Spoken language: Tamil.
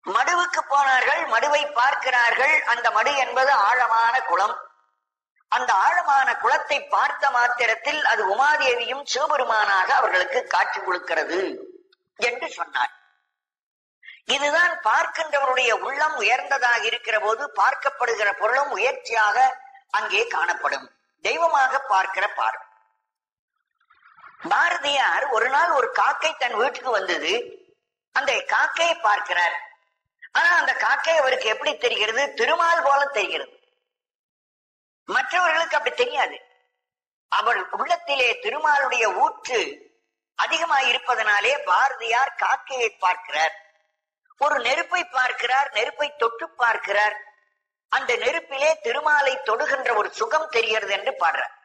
மடுவுக்கு போனார்கள் மடுவை பார்க்கிறார்கள் அந்த மடு என்பது ஆழமான குளம் அந்த ஆழமான குளத்தை பார்த்த மாத்திரத்தில் அது உமாதேவியும் சிவபெருமானாக அவர்களுக்கு காட்சி கொடுக்கிறது என்று சொன்னார் இதுதான் பார்க்கின்றவருடைய உள்ளம் உயர்ந்ததாக இருக்கிற போது பார்க்கப்படுகிற பொருளும் உயர்ச்சியாக அங்கே காணப்படும் தெய்வமாக பார்க்கிற பார்வை பாரதியார் ஒரு நாள் ஒரு காக்கை தன் வீட்டுக்கு வந்தது அந்த காக்கையை பார்க்கிறார் ஆனா அந்த காக்கை அவருக்கு எப்படி தெரிகிறது திருமால் போல தெரிகிறது மற்றவர்களுக்கு அப்படி தெரியாது அவர் உள்ளத்திலே திருமாலுடைய ஊற்று அதிகமாக இருப்பதனாலே பாரதியார் காக்கையை பார்க்கிறார் ஒரு நெருப்பை பார்க்கிறார் நெருப்பை தொட்டு பார்க்கிறார் அந்த நெருப்பிலே திருமாலை தொடுகின்ற ஒரு சுகம் தெரிகிறது என்று பாடுறார்